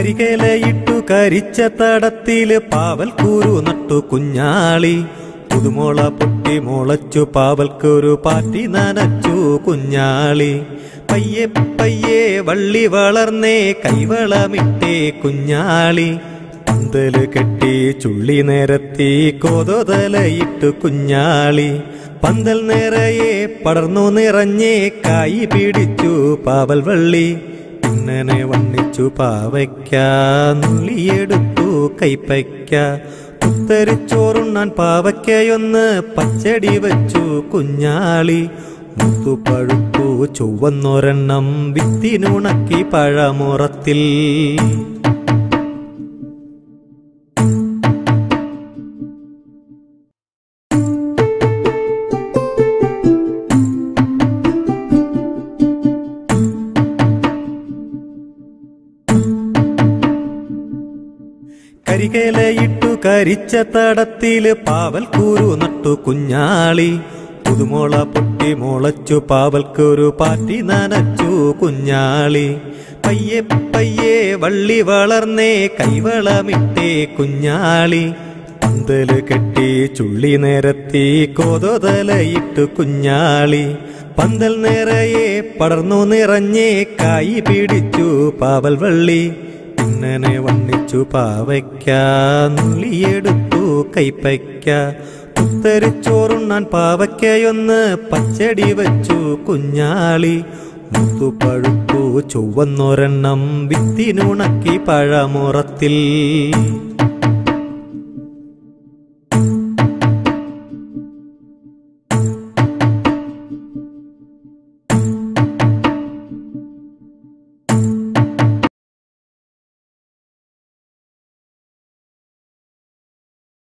കരികലയിട്ടു കരിച്ച തടത്തില് പാവൽക്കൂരു നട്ടു കുഞ്ഞാളി പുതുമോള പൊട്ടി മുളച്ചു പാവൽക്കൊരു പാറ്റി നനച്ചു കുഞ്ഞാളി പയ്യെ പയ്യെ വള്ളി വളർന്നേ കൈവളമിട്ടേ കുഞ്ഞാളി പന്തല് കെട്ടി ചുള്ളി നിരത്തി കോതലയിട്ടു കുഞ്ഞാളി പന്തൽ നിറയെ പടർന്നു നിറഞ്ഞേ കായി പിടിച്ചു പാവൽ വള്ളി ഇങ്ങനെ വണ്ണിച്ചു പാവയ്ക്ക നുള്ളിയെടുത്തു കൈപ്പയ്ക്ക കുത്തരിച്ചോറുണ്ണാൻ പാവയ്ക്കയൊന്ന് പച്ചടി വെച്ചു കുഞ്ഞാളി മുത്തു പഴുത്തു ചൊവ്വന്നൊരെണ്ണം വിത്തിനുണക്കി പഴമുറത്തിൽ കരികലയിട്ടു കരിച്ച തടത്തില് പാവൽക്കൂരു നട്ടു കുഞ്ഞാളി പുതുമോള പൊട്ടി മുളച്ചു പാവൽക്കൊരു പാറ്റി നനച്ചു കുഞ്ഞാളി പയ്യെ പയ്യെ വള്ളി വളർന്നേ കൈവളമിട്ടേ കുഞ്ഞാളി പന്തല് കെട്ടി ചുള്ളി നിരത്തി കോതലയിട്ടു കുഞ്ഞാളി പന്തൽ നിറയെ പടർന്നു നിറഞ്ഞേ കായി പിടിച്ചു പാവൽ വള്ളി ഇങ്ങനെ വണ്ണിച്ചു പാവയ്ക്ക നുള്ളിയെടുത്തു കൈപ്പയ്ക്ക കുത്തരിച്ചോറുണ്ണാൻ പാവയ്ക്കയൊന്ന് പച്ചടി വെച്ചു കുഞ്ഞാളി മുത്തു പഴുത്തു ചൊവ്വന്നൊരെണ്ണം വിത്തിനുണക്കി പഴമുറത്തിൽ